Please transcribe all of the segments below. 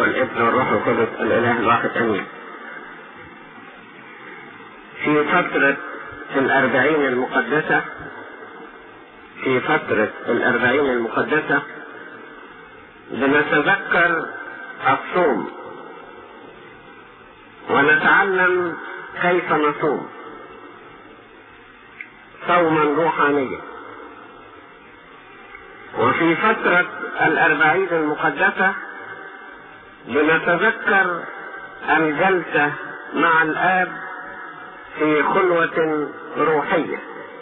والابن والروح القدس الاله الواحد امين في فترة الأربعين المقدسة في فترة الأربعين المقدسة بنتذكر الصوم ونتعلم كيف نصوم صوما روحانيا وفي فترة الأربعين المقدسة بنتذكر الجلسة مع الآب في خلوة روحية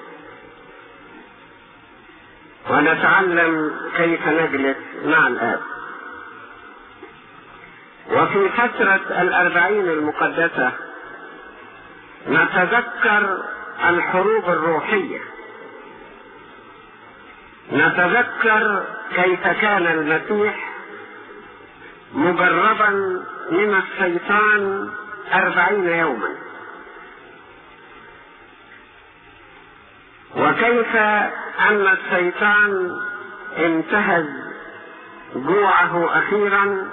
ونتعلم كيف نجلس مع الآب وفي فترة الأربعين المقدسة نتذكر الحروب الروحية نتذكر كيف كان المسيح مجربا من الشيطان أربعين يوما وكيف أن الشيطان انتهز جوعه أخيرا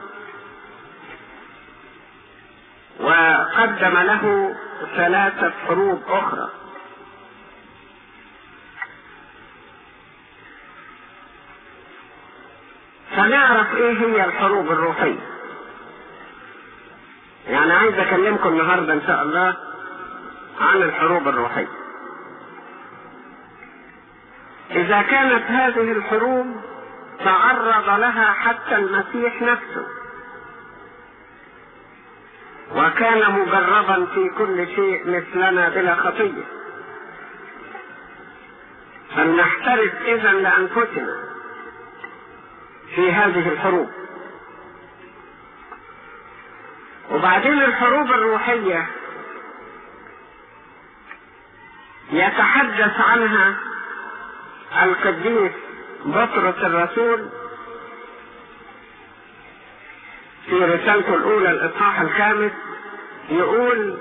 وقدم له ثلاثة حروب أخرى فنعرف ايه هي الحروب الروحية يعني عايز اكلمكم النهاردة ان شاء الله عن الحروب الروحية اذا كانت هذه الحروب تعرض لها حتى المسيح نفسه وكان مجربا في كل شيء مثلنا بلا خطية فلنحترس اذا لانفسنا في هذه الحروب وبعدين الحروب الروحية يتحدث عنها القديس بطرس الرسول في رسالته الأولى الإصحاح الخامس يقول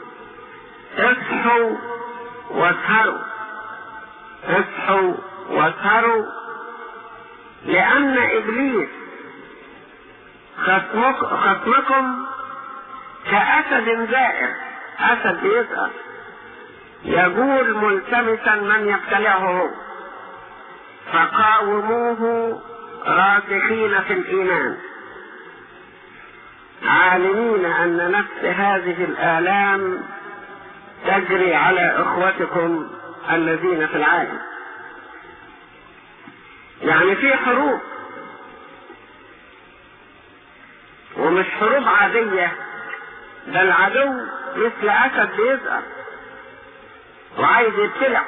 اصحوا واسهروا اصحوا واسهروا لأن إبليس خصمك خصمكم كأسد زائر أسد بيسأل يقول ملتمسا من يبتلعه هو فقاوموه راسخين في الإيمان عالمين أن نفس هذه الآلام تجري على إخوتكم الذين في العالم يعني في حروب ومش حروب عادية ده العدو مثل أسد بيزقر وعايز يبتلع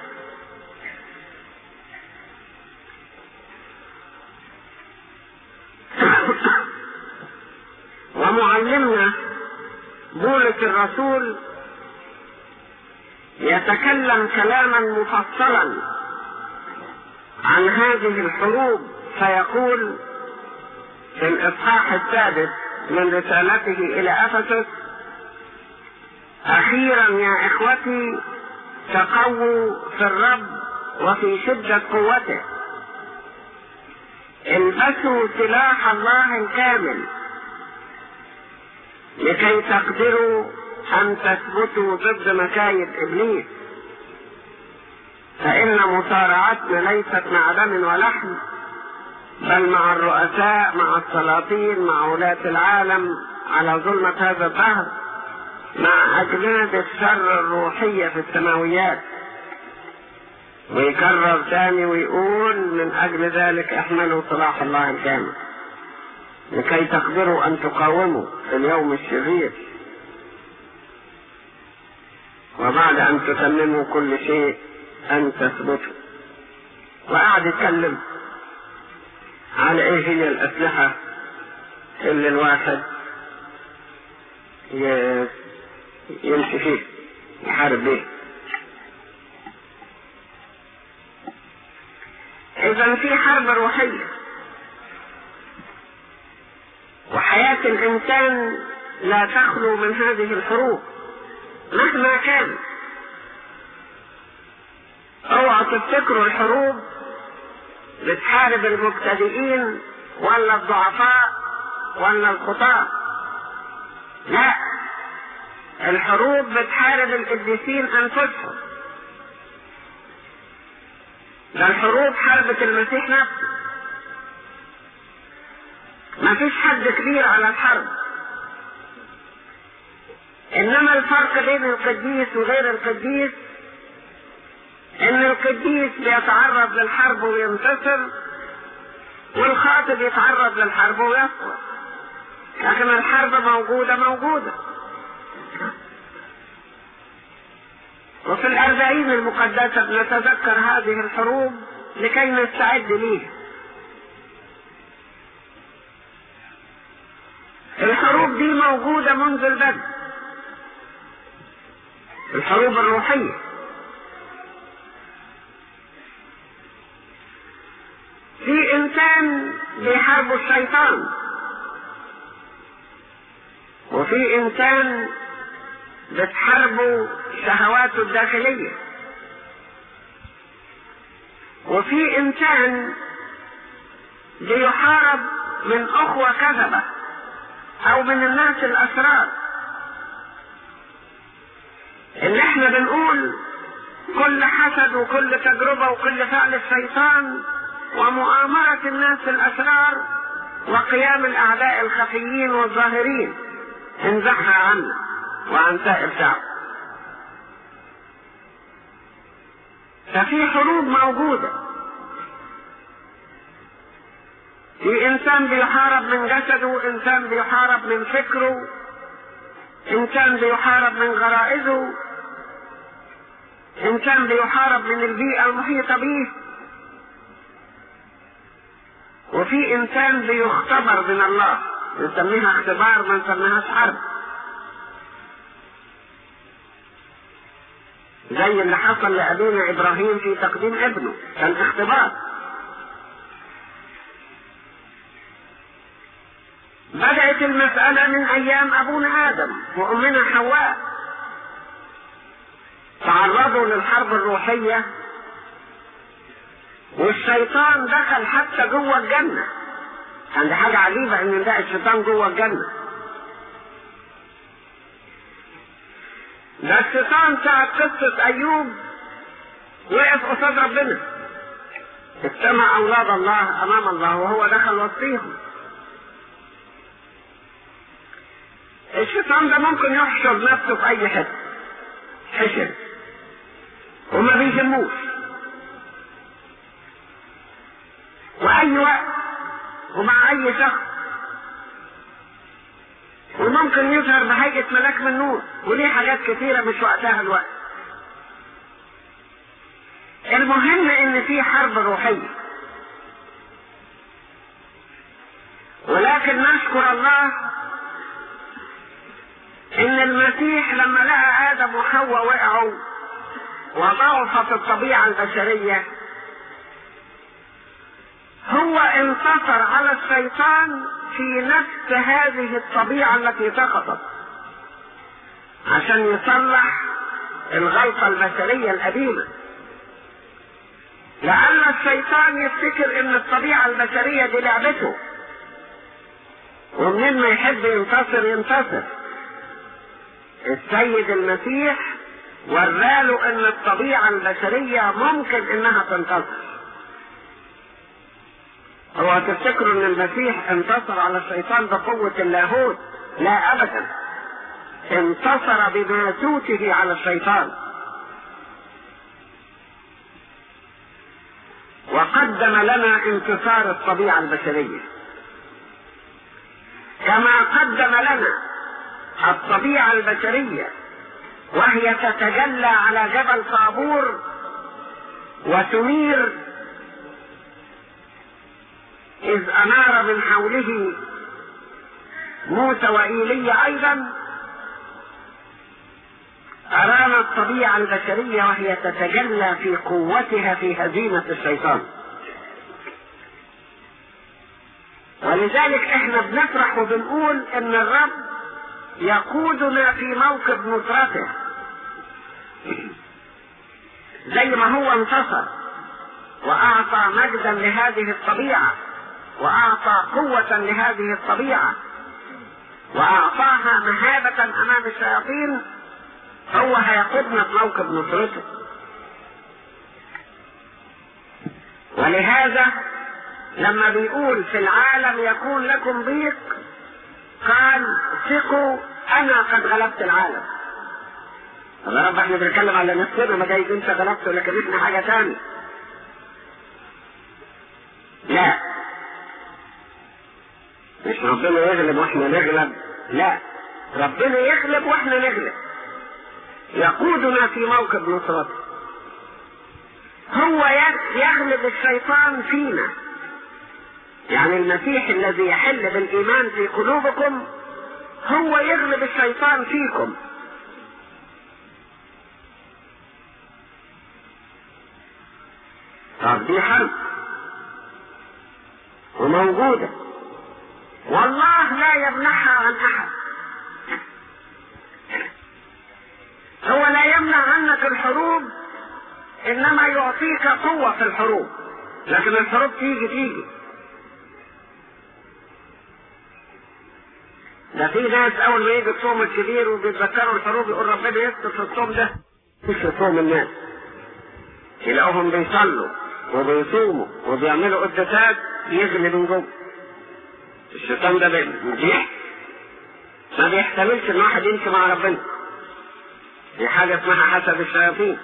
ومعلمنا بولس الرسول يتكلم كلاما مفصلا عن هذه الحروب فيقول في الإصحاح السادس من رسالته إلى أفسس أخيرا يا إخوتي تقووا في الرب وفي شدة قوته البسوا سلاح الله الكامل لكي تقدروا أن تثبتوا ضد مكايد إبليس فإن مصارعتنا ليست مع دم ولحم بل مع الرؤساء مع السلاطين مع ولاة العالم على ظلمة هذا الدهر مع أجناد الشر الروحية في السماويات ويكرر تاني ويقول من أجل ذلك احملوا صلاح الله الكامل لكي تقدروا أن تقاوموا في اليوم الشرير وبعد أن تتمموا كل شيء أن تثبتوا وقعد يتكلم على إيه هي الأسلحة اللي الواحد يمشي فيه يحارب بيه إذا في حرب روحية وحياة الإنسان لا تخلو من هذه الحروب مهما كان اوعى تفتكروا الحروب بتحارب المبتدئين ولا الضعفاء ولا الخطاة لا الحروب بتحارب القديسين انفسهم ده الحروب حاربت المسيح نفسه ما فيش حد كبير على الحرب انما الفرق بين القديس وغير القديس ان القديس بيتعرض للحرب وينتصر والخاطب يتعرض للحرب ويسقط لكن الحرب موجودة موجودة وفي الأربعين المقدسة بنتذكر هذه الحروب لكي نستعد ليها الحروب دي موجودة منذ البدء الحروب الروحية في انسان بيحاربوا الشيطان وفي انسان بتحاربوا شهواته الداخلية وفي انسان بيحارب من اخوة كذبة او من الناس الاسرار اللي احنا بنقول كل حسد وكل تجربة وكل فعل الشيطان ومؤامرة الناس الأسرار وقيام الأعداء الخفيين والظاهرين انزحها عنا وعن سائر شعب ففي حروب موجودة في إنسان بيحارب من جسده إنسان بيحارب من فكره إنسان بيحارب من غرائزه إنسان بيحارب من البيئة المحيطة به وفي انسان بيختبر من الله نسميها اختبار ما نسميهاش حرب زي اللي حصل لأبينا إبراهيم في تقديم ابنه كان اختبار بدأت المسألة من أيام أبونا آدم وأمنا حواء تعرضوا للحرب الروحية والشيطان دخل حتى جوه الجنة عند حاجة عجيبة ان ده الشيطان جوه الجنة ده الشيطان ساعة قصة ايوب وقف قصاد ربنا اجتمع اولاد الله امام الله وهو دخل وسطيهم الشيطان ده ممكن يحشر نفسه في اي حته حشر وما بيهموش واي وقت ومع اي شخص وممكن يظهر بهيئة ملاك من نور وليه حاجات كثيرة مش وقتها الوقت المهم ان في حرب روحية ولكن نشكر الله ان المسيح لما لقى ادم وحواء وقعوا وضعفت الطبيعة البشرية هو انتصر على الشيطان في نفس هذه الطبيعة التي سقطت عشان يصلح الغلطة البشرية القديمة لأن الشيطان يفتكر ان الطبيعة البشرية دي لعبته ومنين ما يحب ينتصر ينتصر السيد المسيح وراله ان الطبيعة البشرية ممكن انها تنتصر هو تفتكروا ان المسيح انتصر على الشيطان بقوة اللاهوت لا ابدا انتصر بناسوته على الشيطان وقدم لنا انتصار الطبيعة البشرية كما قدم لنا الطبيعة البشرية وهي تتجلى على جبل طابور وتنير إذ أنار من حوله موسى وإيليا أيضا أرانا الطبيعة البشرية وهي تتجلى في قوتها في هزيمة الشيطان ولذلك احنا بنفرح وبنقول ان الرب يقودنا في موكب نصرته زي ما هو انتصر واعطى مجدا لهذه الطبيعة وأعطى قوة لهذه الطبيعة وأعطاها مهابة أمام الشياطين هو هيقودنا في موكب نصرته ولهذا لما بيقول في العالم يكون لكم ضيق قال ثقوا انا قد غلبت العالم طب يا رب احنا بنتكلم على نفسنا ما جايز انت غلبته لكن احنا حاجه ثانيه لا مش ربنا يغلب واحنا نغلب لا ربنا يغلب واحنا نغلب يقودنا في موكب نصرته هو يغلب الشيطان فينا يعني المسيح الذي يحل بالايمان في قلوبكم هو يغلب الشيطان فيكم طب دي حرب وموجودة والله لا يمنعها عن أحد هو لا يمنع عنك الحروب إنما يعطيك قوة في الحروب لكن الحروب تيجي تيجي ده في ناس اول ما يجي الصوم الكبير وبيتذكروا الحروب يقول ربنا يستر في الصوم ده مش في صوم الناس تلاقوهم بيصلوا وبيصوموا وبيعملوا قداسات يغلي من جوه الشيطان ده بيح ما بيحتملش ان واحد يمشي مع ربنا دي حاجة اسمها حسب الشياطين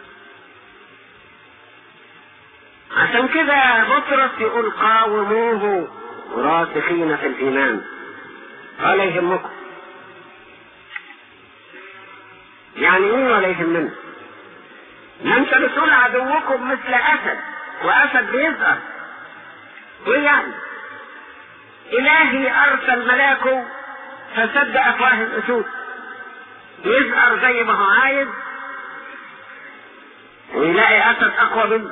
عشان كده بطرس يقول قاوموه راسخين في الايمان ولا يهمكم يعني ايه ولا يهمنا ما انت بتقول عدوكم مثل اسد واسد بيظهر ايه يعني الهي ارسل ملاكه فسد افواه الاسود يظهر زي ما هو عايز ويلاقي اسد اقوى منه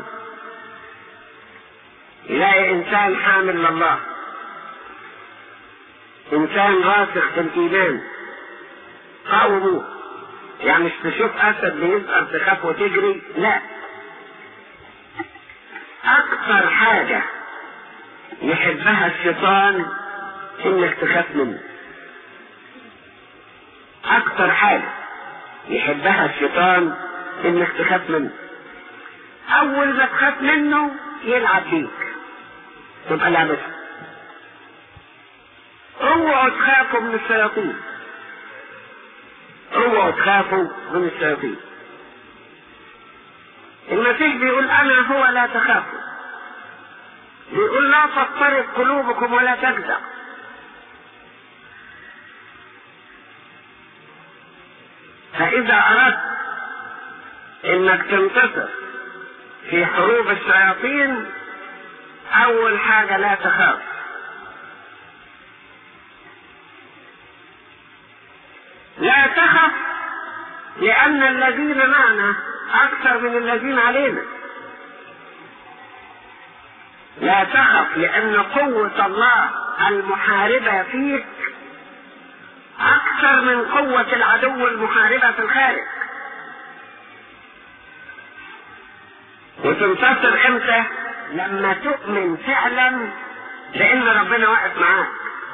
يلاقي انسان حامل لله انسان راسخ في الايمان قاوموه يعني مش تشوف اسد بيظهر تخاف وتجري لا اكثر حاجة يحبها الشيطان انك تخاف منه اكثر حاجة يحبها الشيطان انك تخاف منه اول ما تخاف منه يلعب بيك تبقى لعبته اوعوا تخافوا من الشياطين اوعوا تخافوا من الشياطين المسيح بيقول انا هو لا تخافوا بيقول لا تضطرب قلوبكم ولا تجزع فاذا اردت انك تنتصر في حروب الشياطين اول حاجه لا تخاف لا تخف لأن الذين معنا أكثر من الذين علينا لا تخف لأن قوة الله المحاربة فيك أكثر من قوة العدو المحاربة في الخارج وتنتصر امتى لما تؤمن فعلا بان ربنا واقف معاك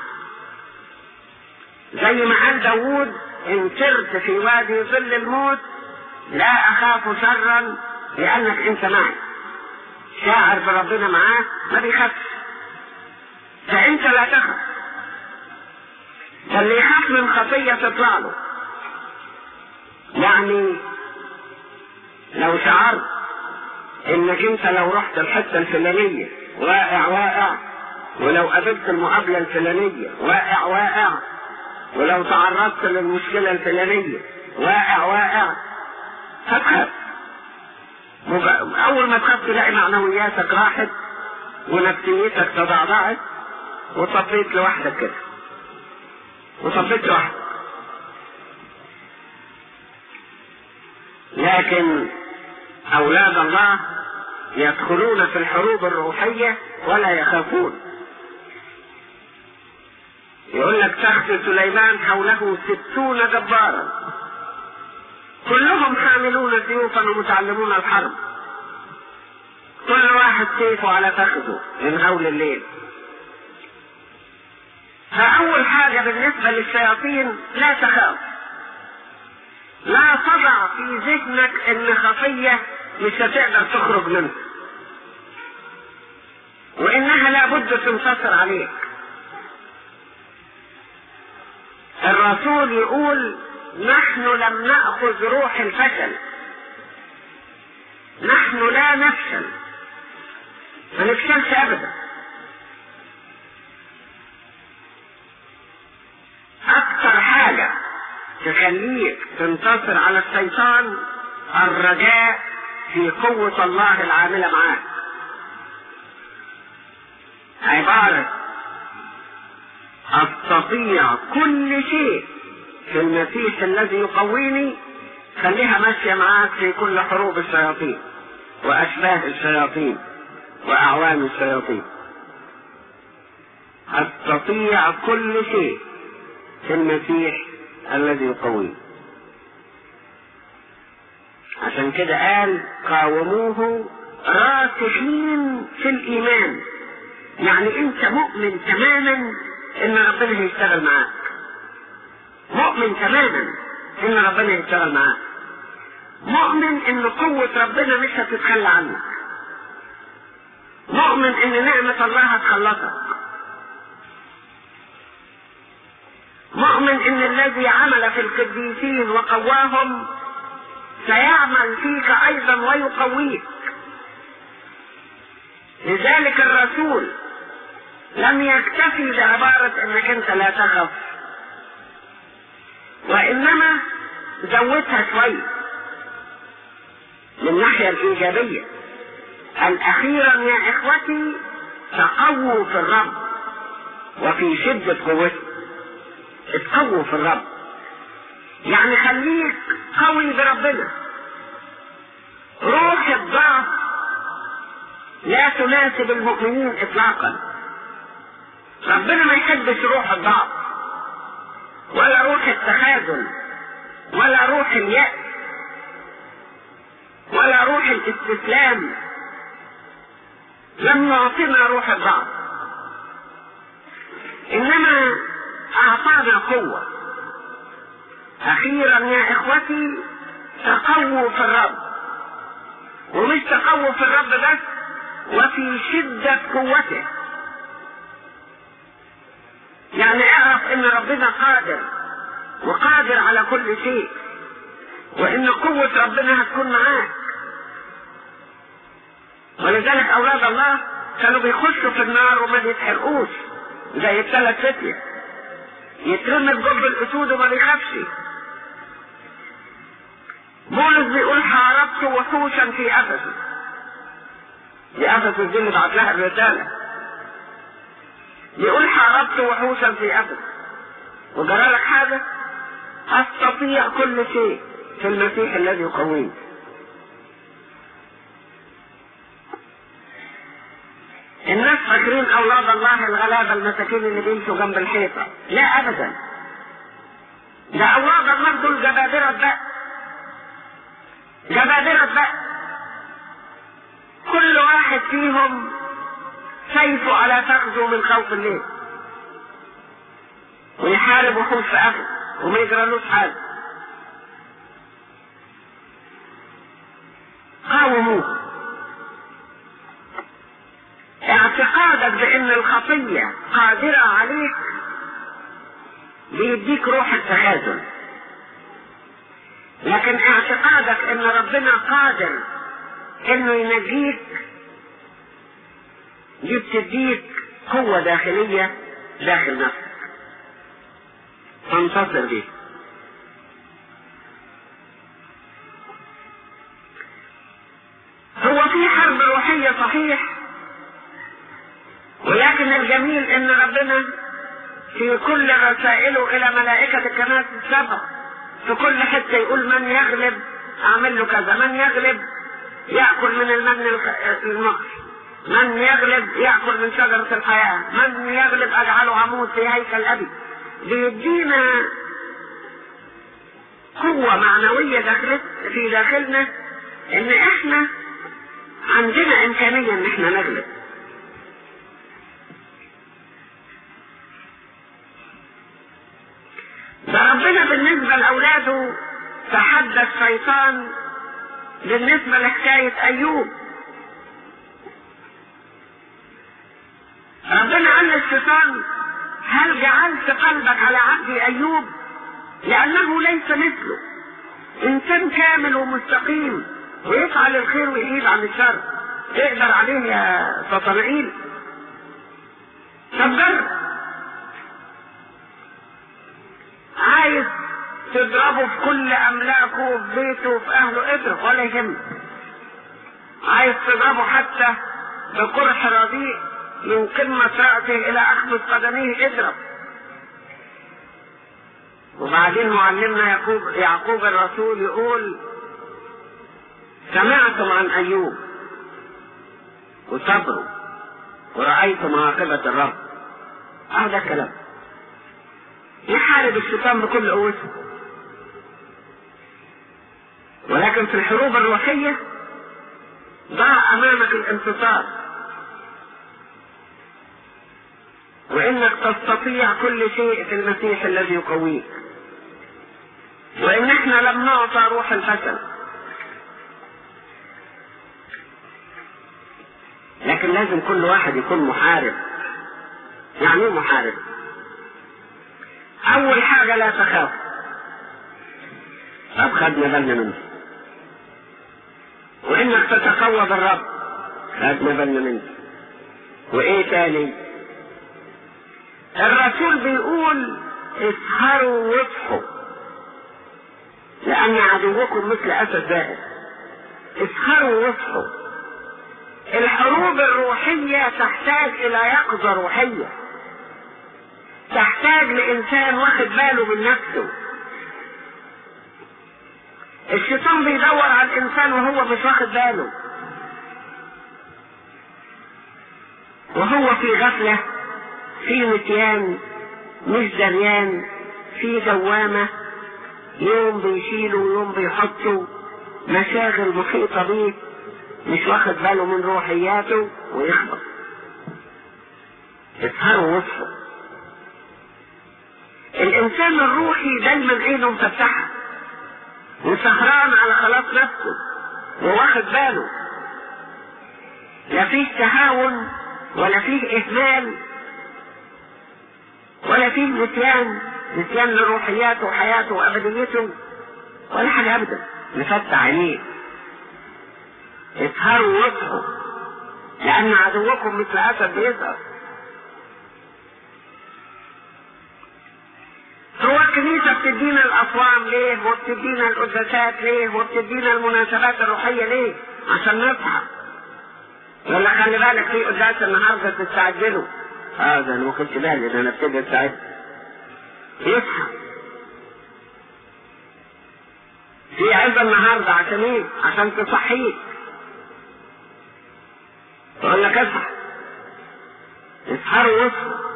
زي ما قال داوود ان سرت في وادي ظل الموت لا اخاف شرا لانك انت معي شاعر بربنا معاه ما بيخافش فانت لا تخف فاللي يخاف من خطية تطلع له يعني لو شعرت انك انت لو رحت الحتة الفلانية واقع واقع ولو قابلت المقابلة الفلانية واقع واقع ولو تعرضت للمشكلة الفلانية واقع واقع هتخاف أول ما تخاف تلاقي معنوياتك راحت ونفسيتك تضعضعت وصفيت لوحدك كده وصفيت لوحدك لكن أولاد الله يدخلون في الحروب الروحية ولا يخافون يقول لك تخت سليمان حوله ستون جبارا كلهم حاملون سيوفا ومتعلمون الحرب كل واحد سيفه على فخذه من هول الليل فأول حاجة بالنسبة للشياطين لا تخاف لا تضع في ذهنك ان خطية مش هتقدر تخرج منها وانها لابد تنتصر عليك الرسول يقول نحن لم نأخذ روح الفشل نحن لا نفشل ما نفشلش ابدا اكثر حاجة تخليك تنتصر على الشيطان الرجاء في قوة الله العاملة معاك عبارة استطيع كل شيء في المسيح الذي يقويني خليها ماشية معاك في كل حروب الشياطين واشباه الشياطين واعوان الشياطين استطيع كل شيء في المسيح الذي يقويه عشان كده قال قاوموه راسخين في الايمان يعني انت مؤمن تماما ان ربنا هيشتغل معاك مؤمن تماما ان ربنا هيشتغل معاك مؤمن ان قوة ربنا مش هتتخلى عنك مؤمن ان نعمة الله هتخلصك مؤمن ان الذي عمل في القديسين وقواهم سيعمل فيك ايضا ويقويك لذلك الرسول لم يكتفي بعبارة انك انت لا تخف وانما زودها شوية من الناحية الايجابية الاخيرا يا اخوتي تقووا في الرب وفي شدة قوته اتقووا في الرب يعني خليك قوي بربنا روح الضعف لا تناسب المؤمنين اطلاقا ربنا ما يحبش روح الضعف ولا روح التخاذل ولا روح اليأس ولا روح الاستسلام لم يعطنا روح الضعف انما اعطانا قوة اخيرا يا اخوتي تقووا في الرب ومش تقووا في الرب بس وفي شدة قوته يعني اعرف ان ربنا قادر وقادر على كل شيء وان قوة ربنا هتكون معاك ولذلك اولاد الله كانوا بيخشوا في النار وما بيتحرقوش زي الثلاث فتية يترمي بجب الاسود وما بيخافش بولس بيقول حاربت وحوشا في افسس دي افسس دي اللي بعت لها الرساله يقول حاربت وحوشا في افسس وجرى لك حاجه استطيع كل شيء في المسيح الذي يقويني الناس فاكرين اولاد الله الغلابه المساكين اللي بيمشوا جنب الحيطه لا ابدا ده اولاد الله دول جبابره بقى جبابره بقى كل واحد فيهم سيفه على فخذه من خوف الليل ويحارب وحوش في اخر وما يجرالوش حاجه قاوموه اعتقادك بان الخطية قادرة عليك بيديك روح التخاذل لكن اعتقادك ان ربنا قادر انه ينجيك دي بتديك قوة داخلية داخل نفسك تنتصر بيه هو في حرب روحية صحيح ولكن الجميل ان ربنا في كل رسائله الى ملائكة الكنائس السبع في كل حتة يقول من يغلب اعمل له كذا من يغلب يأكل من المن المقش من يغلب يأكل من شجرة الحياة من يغلب اجعله عمود في هيكل ابي بيدينا قوة معنوية داخل في داخلنا ان احنا عندنا امكانية ان احنا نغلب ده ربنا بالنسبة لأولاده تحدى الشيطان بالنسبة لحكاية أيوب ربنا قال للشيطان هل جعلت قلبك على عبدي أيوب لأنه ليس مثله إنسان كامل ومستقيم ويفعل الخير ويغيب عن الشر تقدر عليه يا سطنائيل طب جرب عايز تضربه في كل املاكه وفي بيته وفي اهله اضرب ولا يهمك عايز تضربه حتى بقرح رديء من قمة رأسه إلى أخذ قدميه اضرب وبعدين معلمنا يعقوب يعقوب الرسول يقول سمعتم عن أيوب وصبروا ورأيتم عاقبة الرب هذا كلام يحارب الشيطان بكل قوته ولكن في الحروب الروحية ضع أمامك الانتصار وإنك تستطيع كل شيء في المسيح الذي يقويك وإن احنا لم نعطى روح الفشل لكن لازم كل واحد يكون محارب يعني ايه محارب اول حاجة لا تخاف طب خدنا بالنا منه وانك تتقوى بالرب خدنا بالنا منه وايه تاني الرسول بيقول اسهروا واصحوا لان عدوكم مثل اسد زائد اسهروا واصحوا الحروب الروحية تحتاج الى يقظة روحية تحتاج لانسان واخد باله من نفسه الشيطان بيدور على الانسان وهو مش واخد باله وهو في غفلة في نسيان مش دريان في دوامة يوم بيشيله ويوم بيحطه مشاغل محيطة بيه مش واخد باله من روحياته ويخبط اسهروا واصحوا الانسان الروحي دايما عينه مفتحه وسهران على خلاص نفسه وواخد باله لا فيه تهاون ولا فيه اهمال ولا فيه نسيان نسيان لروحياته وحياته وابديته ولا حاجه ابدا مفتح عينيه اسهروا واصحوا لان عدوكم مثل اسد بيظهر هو الكنيسة بتدينا الأصوام ليه؟ وبتدينا القداسات ليه؟ وبتدينا المناسبات الروحية ليه؟ عشان نصحى. ولا خلي بالك في قداس النهارده تستعجلوا. اه ده انا ما كنتش بالي ده انا ابتدي استعد. يصحى. في عزة النهارده عشان ايه؟ عشان تصحيك. يقول لك اصحى. اسهروا واصحوا.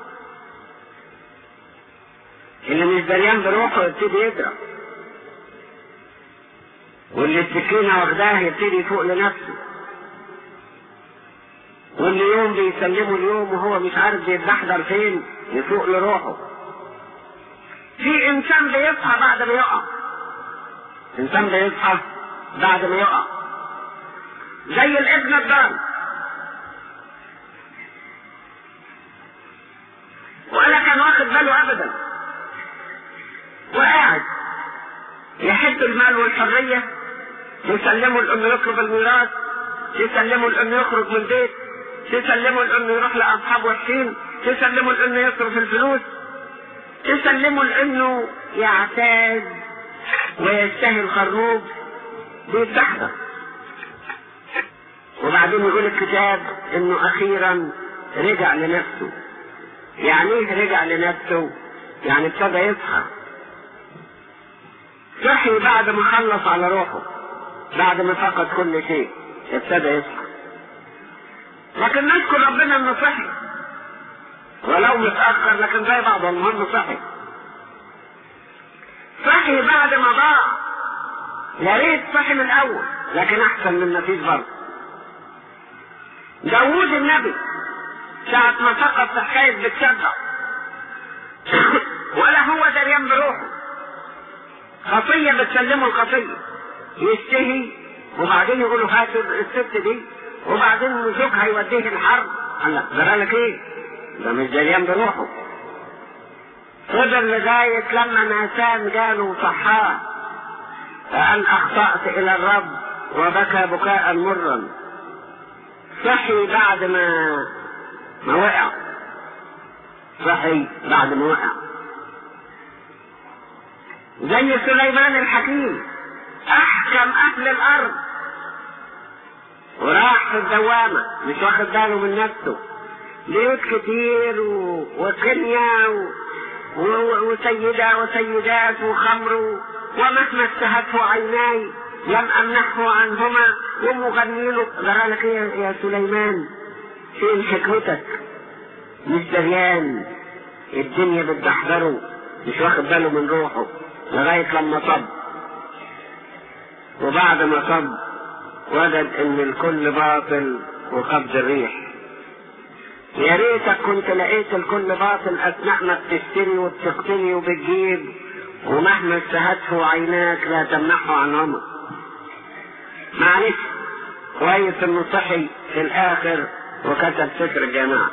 اللي مش دريان بروحه يبتدي يضرب واللي السكينة واخداها يبتدي يفوق لنفسه واللي يوم بيسلمه اليوم وهو مش عارف بيتدحضر فين يفوق لروحه في انسان بيصحى بعد ما يقع انسان بيصحى بعد ما يقع زي الابن الضال ولا كان واخد باله ابدا وقاعد يحب المال والحرية يسلمه لانه يطلب الميراث يسلمه لانه يخرج من البيت تسلمه لانه يروح لاصحاب وحشين تسلمه لانه يصرف الفلوس تسلمه لانه يعتاد ويشتهي الخروج بيتدحضر وبعدين يقول الكتاب انه اخيرا رجع لنفسه يعني ايه رجع لنفسه يعني ابتدى يصحى صحي بعد ما خلص على روحه بعد ما فقد كل شيء ابتدى يصحى لكن نشكر ربنا انه صحي ولو متاخر لكن زي بعض المهم صحي صحي بعد ما ضاع يا ريت صحي من الاول لكن احسن من ما فيش برضه داوود النبي ساعة ما سقط في حكاية بتشجع ولا هو دريان بروحه خطية بتسلمه الخطية يشتهي وبعدين يقولوا هات الست دي وبعدين زوجها يوديه الحرب قال لك ده لك ايه؟ ده مش جريان بروحه فضل لغاية لما ناسان جاله صحاه فقال أخطأت إلى الرب وبكى بكاء مرا صحي بعد ما ما وقع صحي بعد ما وقع زي سليمان الحكيم احكم اهل الارض وراح في الدوامة مش واخد باله من نفسه بيوت كتير و... وكنيا و... و... وسيدة وسيدات وخمر و... ومهما اشتهته عيناي لم امنحه عنهما ومغنين قال لك يا... يا سليمان فين حكمتك مش دريان الدنيا بتدحضره مش واخد باله من روحه لغاية لما صب وبعد ما صب وجد ان الكل باطل وقبض الريح يا ريتك كنت لقيت الكل باطل اثناء ما بتشتري وبتقتني وبتجيب ومهما اشتهته عيناك لا تمنحه عنهما معلش كويس انه صحي في الاخر وكتب سفر الجماعة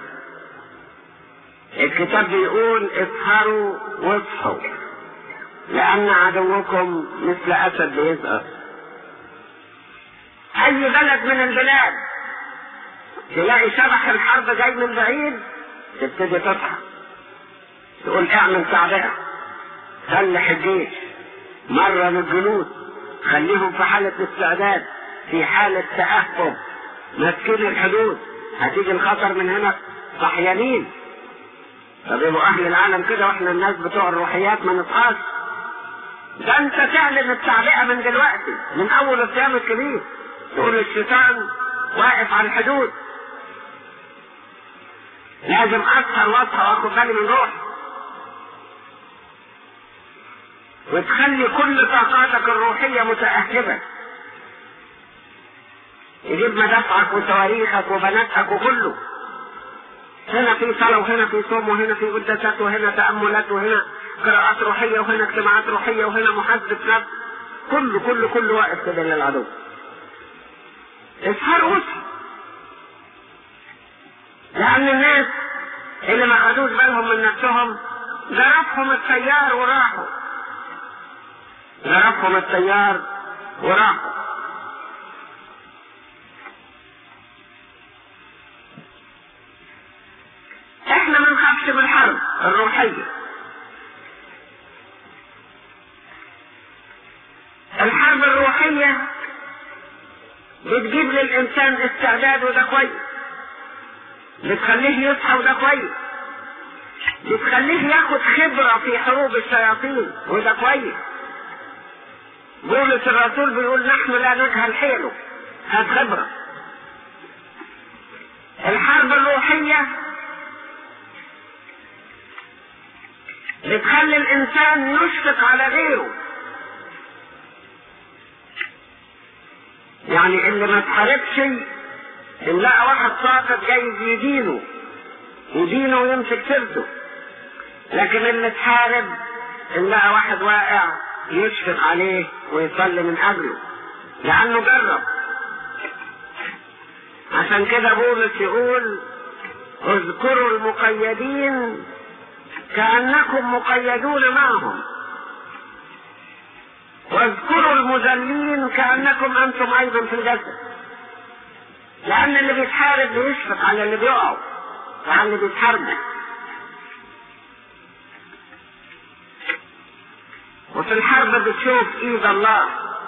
الكتاب بيقول اسهروا واصحوا لأن عدوكم مثل أسد بيظهر أي بلد من البلاد تلاقي شبح الحرب جاي من بعيد تبتدي تصحى تقول اعمل تعبئة سلح الجيش مرن الجنود خليهم في حالة استعداد في حالة تأهب ماسكين الحدود هتيجي الخطر من هنا صحيانين طب يبقوا اهل العالم كده واحنا الناس بتوع الروحيات ما نصحاش ده انت تعلن التعبئة من دلوقتي من اول الصيام الكبير تقول الشيطان واقف على الحدود لازم اسهر واصحى واخد بالي من روحي وتخلي كل طاقاتك الروحية متأهبة يجيب مدافعك وصواريخك وبناتك وكله هنا في صلاة وهنا في صوم وهنا في قداسات وهنا تأملات وهنا قراءات روحية وهنا اجتماعات روحية وهنا محاسبة نفس كله كله كله واقف كده للعدو اسهر واسهر لأن الناس اللي ما خدوش بالهم من نفسهم ضربهم التيار وراحوا ضربهم التيار وراحوا احنا ما نخافش من الحرب الروحية الحرب الروحية بتجيب للإنسان استعداد وده كويس بتخليه يصحى وده كويس بتخليه ياخد خبرة في حروب الشياطين وده كويس بولس الرسول بيقول نحن لا نجهل حيله هات خبرة الحرب الروحية بتخلي الإنسان يشفق على غيره يعني اللي ما تحاربش ان لقى واحد ساقط جايز يدينه يدينه ويمسك سيرته لكن اللي تحارب ان لقى واحد واقع يشفق عليه ويصلي من اجله لانه جرب عشان كده بولس يقول اذكروا المقيدين كانكم مقيدون معهم واذكروا المذلين كانكم انتم ايضا في الجسد لان اللي بيتحارب بيشفق على اللي بيقعوا وعلى اللي بيتحاربوا وفي الحرب بتشوف ايد الله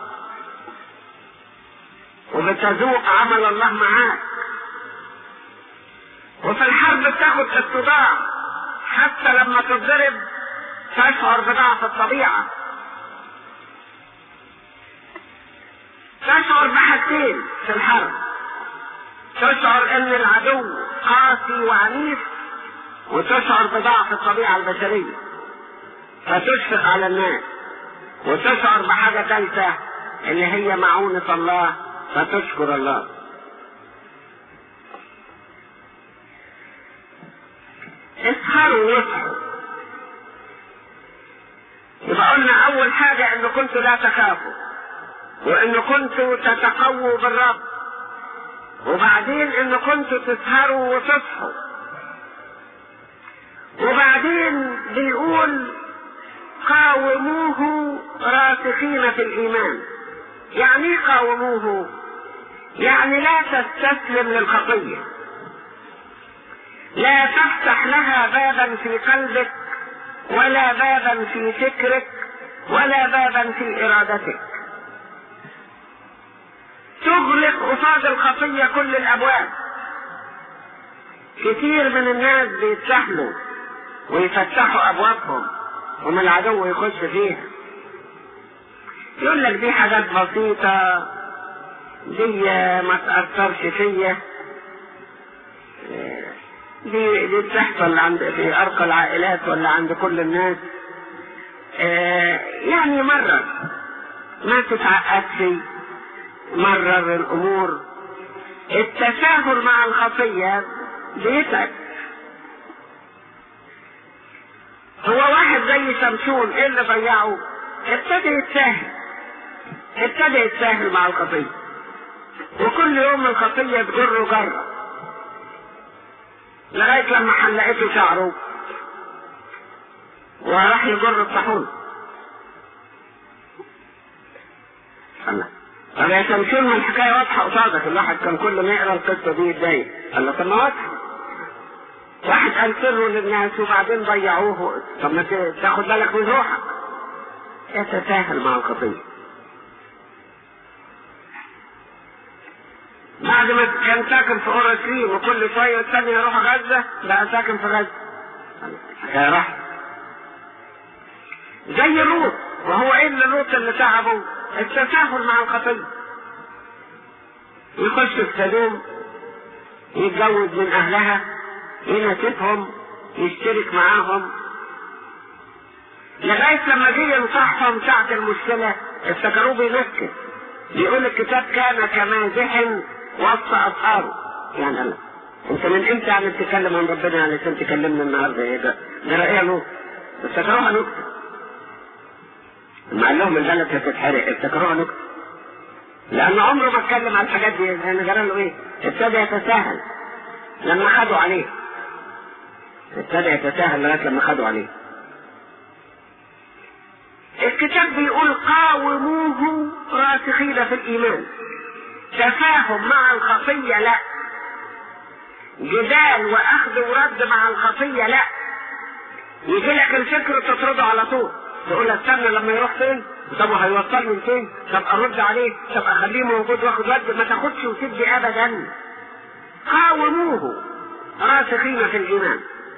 وبتذوق عمل الله معاك وفي الحرب بتاخد اتضاع حتى لما تتضرب تشعر بضعف الطبيعه تشعر بحاجتين في الحرب تشعر ان العدو قاسي وعنيف وتشعر بضعف الطبيعة البشرية فتشفق على الناس وتشعر بحاجة ثالثة اللي هي معونة الله فتشكر الله اسهروا واصحوا يبقى قلنا اول حاجة ان كنتوا لا تخافوا وان كنتوا تتقووا بالرب وبعدين ان كنتوا تسهروا وتصحوا وبعدين بيقول قاوموه راسخين في الايمان يعني ايه قاوموه يعني لا تستسلم للخطيه لا تفتح لها بابا في قلبك ولا بابا في فكرك ولا بابا في ارادتك تغلق قصاد الخطية كل الابواب كتير من الناس بيتسهلوا ويفتحوا ابوابهم وما العدو يخش فيها يقول لك دي حاجات بسيطة دي ما تأثرش فيا دي دي بتحصل عند في ارقى العائلات ولا عند كل الناس آه يعني مرر ما تتعقدش مرر الامور التساهل مع الخطية بيتعب هو واحد زي شمشون ايه اللي ضيعه ابتدى يتساهل ابتدى يتساهل مع الخطية وكل يوم الخطية تجره جره لغاية لما حلقته شعره وراح يجر الطاحون الله طب يا شمشون ما الحكاية واضحة قصادك الواحد كان كل ما يقرا القصة دي يتضايق قال له طب ما واضحة واحد قال سره للناس وبعدين ضيعوه طب ما تاخد بالك من روحك يتساهل مع الخطيه بعد ما كان ساكن في اورشليم وكل شويه والثاني يروح غزه بقى ساكن في غزه يا راح زي لوط وهو ايه اللي لوط اللي تعبه التساهل مع الخطيه يخش في سلوم يتجوز من اهلها يناسبهم يشترك معاهم لغايه لما جه ينصحهم ساعه المشكله افتكروه بينكت بيقول الكتاب كان كمازح وسط اصحابه يعني الله انت من امتى يعني بتتكلم عن ربنا علشان تكلمنا النهارده ايه ده؟ ده رأيه له افتكروها نكته لما قال لهم البلد هتتحرق افتكروها نكته لان عمره ما اتكلم عن الحاجات دي يعني جرى له ايه؟ ابتدى يتساهل لما خدوا عليه ابتدى يتساهل لغايه لما خدوا عليه الكتاب بيقول قاوموه راسخين في الايمان تفاهم مع الخطية لا جدال واخذ ورد مع الخطية لا يجي لك الفكر تطرده على طول تقول لك استنى لما يروح فين طب هيوصلني فين طب ارد عليه طب اخليه موجود واخد ود ما تاخدش وتدي ابدا قاوموه راسخين في الايمان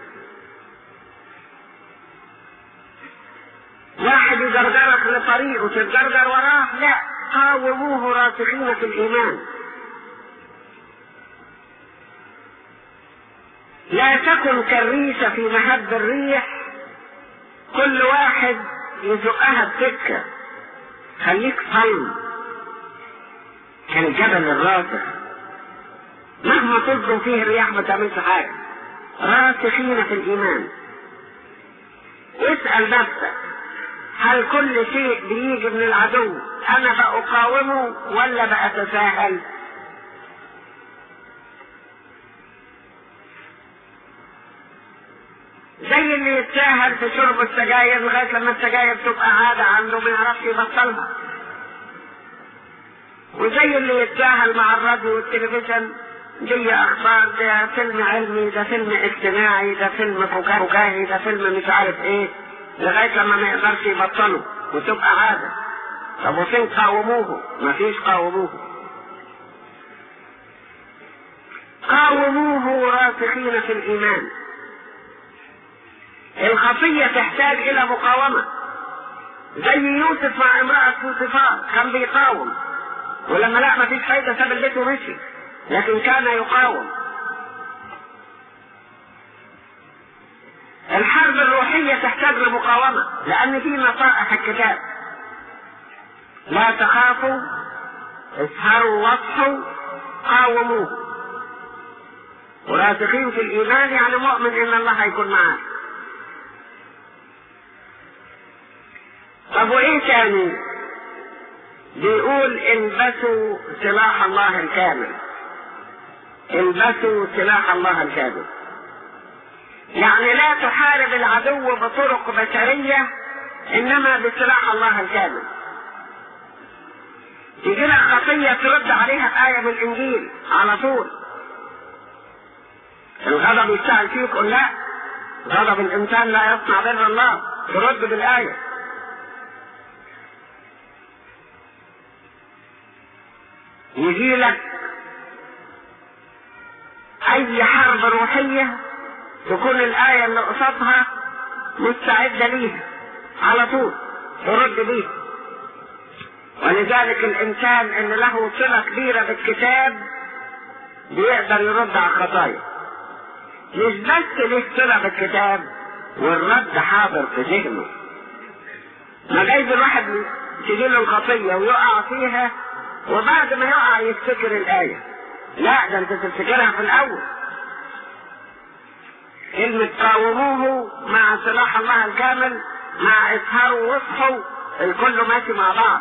واحد يجرجرك لطريق وتتجرجر وراه لا قاوموه راسخين في الايمان لا تكن كالريشة في مهب الريح كل واحد يزقها بسكة خليك صلب كالجبل الراسخ مهما تصدم فيه الرياح ما تعملش حاجة راسخين في الإيمان اسأل نفسك هل كل شيء بيجي من العدو انا بقاومه ولا بأتساهل زي اللي يتساهل في شرب السجاير لغايه لما السجاير تبقى عاده عنده ما يعرفش يبطلها وزي اللي يتساهل مع الراديو والتلفزيون دي اخبار ده فيلم علمي ده فيلم اجتماعي ده فيلم فكاهي ده فيلم مش عارف ايه لغايه لما ما يقدرش يبطله وتبقى عاده طب وفين قاوموه؟ مفيش قاوموه قاوموه راسخين في الايمان الخطية تحتاج إلى مقاومة زي يوسف مع امرأة بوتيفار كان بيقاوم ولما لا مفيش فايدة ساب البيت ومشي لكن كان يقاوم الحرب الروحية تحتاج لمقاومة لأن في نصائح الكتاب لا تخافوا اسهروا واصحوا قاوموه وراسخين في الإيمان يعني مؤمن إن الله هيكون معاك طب وايه تاني بيقول البسوا سلاح الله الكامل البسوا سلاح الله الكامل يعني لا تحارب العدو بطرق بشرية انما بسلاح الله الكامل يجي لك خطية ترد عليها بآية من الإنجيل على طول الغضب يشتغل فيك قل لا غضب الإنسان لا يصنع بر الله ترد بالآية يجي لك أي حرب روحية تكون الآية اللي قصادها مستعدة ليها على طول ترد بيها ولذلك الإنسان اللي له صلة كبيرة بالكتاب بيقدر يرد على الخطايا مش بس ليه صلة بالكتاب والرد حاضر في ذهنه ما جايز الواحد تجي له الخطية ويقع فيها وبعد ما يقع يفتكر الآية لا ده انت تفتكرها في الأول كلمة قاوموه مع سلاح الله الكامل مع اسهروا واصحوا الكل ماشي مع بعض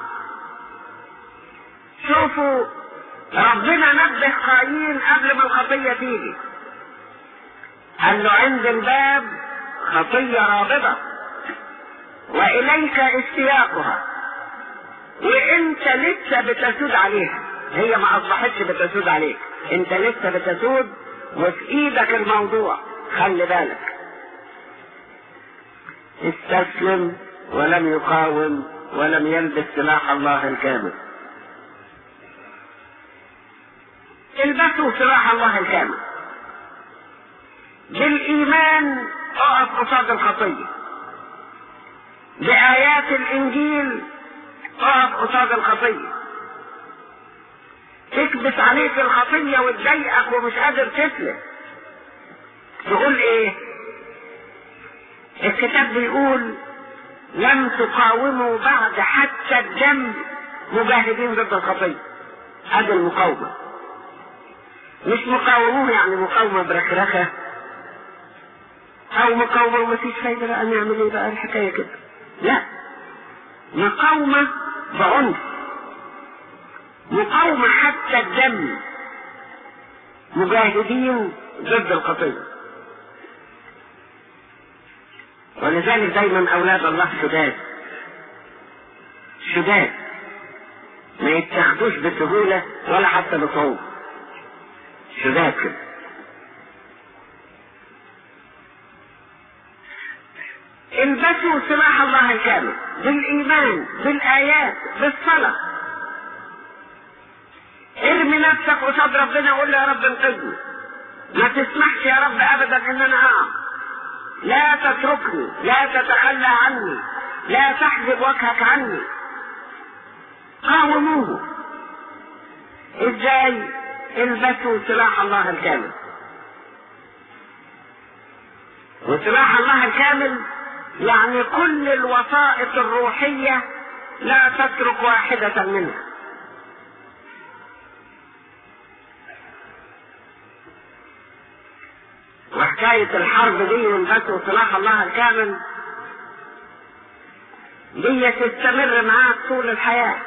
شوفوا ربنا نبه قايين قبل ما الخطية تيجي قال له عند الباب خطية رابضة وإليك اشتياقها وانت لسه بتسود عليها هي ما اصبحتش بتسود عليك انت لسه بتسود وفي ايدك الموضوع خلي بالك استسلم ولم يقاوم ولم يلبس سلاح الله الكامل البسوا سلاح الله الكامل بالايمان اقف قصاد الخطيه بايات الانجيل اقف قصاد الخطيه تكبس عليك الخطيه وتضايقك ومش قادر تسلم تقول ايه الكتاب بيقول لم تقاوموا بعد حتى الدم مجاهدين ضد الخطيه هذه المقاومه مش مقاوموه يعني مقاومه برخرخه او مقاومه ومفيش فايده بقى نعمل ايه بقى الحكايه كده لا مقاومه بعنف مقاومه حتى الدم مجاهدين ضد الخطيه ولذلك دايما اولاد الله شداد شداد ما يتاخدوش بسهولة ولا حتى بصعوبة شداد كده البسوا سلاح الله الكامل بالايمان بالايات بالصلاة ارمي نفسك قصاد ربنا وقول له يا رب انقذني ما تسمحش يا رب ابدا ان انا اقع لا تتركني لا تتخلى عني لا تحجب وجهك عني قاوموه ازاي البسوا سلاح الله الكامل وسلاح الله الكامل يعني كل الوسائط الروحية لا تترك واحدة منها وحكاية الحرب دي والبس سلاح الله الكامل دي تستمر معاك طول الحياة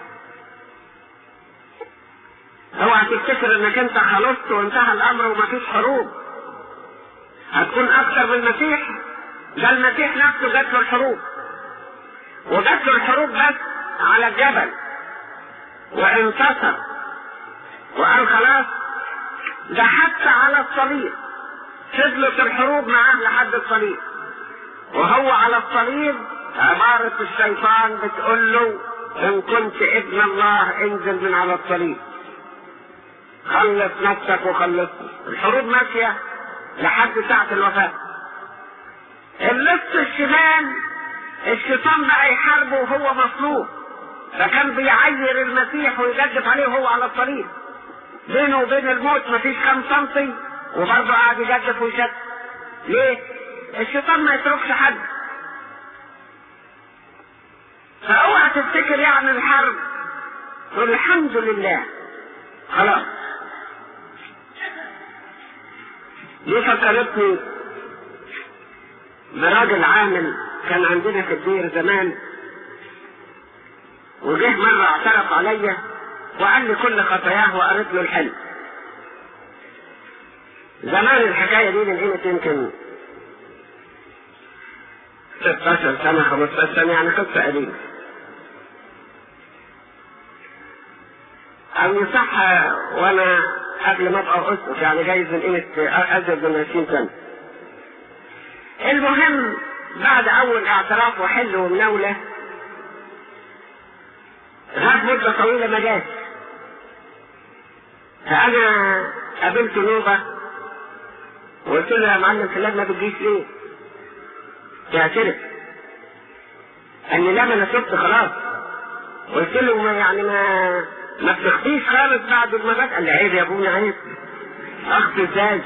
اوعى تفتكر انك انت خلصت وانتهى الامر ومفيش حروب هتكون اكثر من المسيح ده المسيح نفسه جات له الحروب وجات له الحروب بس على الجبل وانتصر وقال خلاص ده حتى على الصليب فضلت الحروب معاه لحد الصليب وهو على الصليب عبارة الشيطان بتقول له ان كنت ابن الله انزل من على الصليب خلص نفسك وخلصني الحروب ماشية لحد ساعة الوفاة اللص الشمال الشيطان بقى يحاربه وهو مصلوب فكان بيعير المسيح ويجدف عليه وهو على الصليب بينه وبين الموت مفيش كام سنتي وبرضه قاعد يجدف ويشد ليه؟ الشيطان ما يتركش حد فاوعى تفتكر يعني الحرب تقول الحمد لله خلاص دي فكرتني براجل عامل كان عندنا في الدير زمان وجه مرة اعترف عليا وقال لي كل خطاياه وقريت له الحلم زمان الحكاية دي من قيمة يمكن 16 سنة 15 سنة يعني قصة قديمة أو يصح وأنا قبل ما أبقى أسقف يعني جايز من قيمة أزيد من 20 سنة المهم بعد أول اعتراف وحل ومناولة غاب مدة طويلة ما جاش فأنا قابلت نوبة وقلت له يا معلم فلان ما بتجيش ليه؟ يعترف قال لي لا ما انا شفت خلاص قلت له ما يعني ما ما بتخفيش خالص بعد ما جت قال لي عيب يا ابونا عيب اخفي ازاي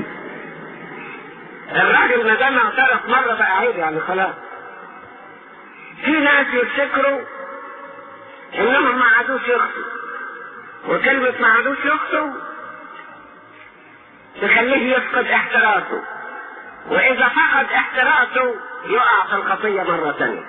الراجل ما دام اعترف مره بقى عيب يعني خلاص في ناس يفتكروا انهم ما عادوش يخطوا وكلمة ما عادوش يخطوا تخليه يفقد احتراسه واذا فقد احتراسه يقع في الخطية مرة ثانية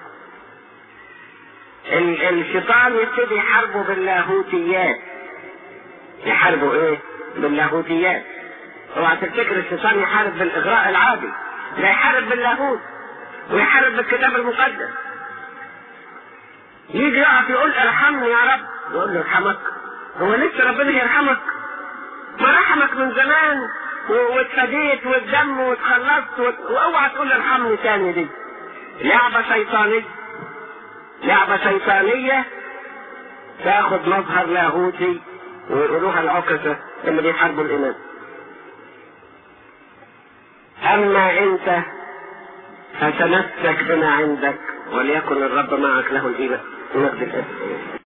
الشيطان يبتدي يحاربه باللاهوتيات يحاربه ايه باللاهوتيات اوعى تفتكر الشيطان يحارب بالاغراء العادي لا يحارب باللاهوت ويحارب بالكتاب المقدس يجي يقف يقول ارحمني يا رب يقول له ارحمك هو لسه ربنا يرحمك ما رحمك من زمان واتفديت والدم واتخلصت واوعى تقول ارحمني تاني دي لعبة شيطانية لعبة شيطانية تاخد مظهر لاهوتي ويقولوها العكسة اللي بيحاربوا الإيمان أما أنت فتمسك بما عندك وليكن الرب معك له الإيمان نقد الأسئلة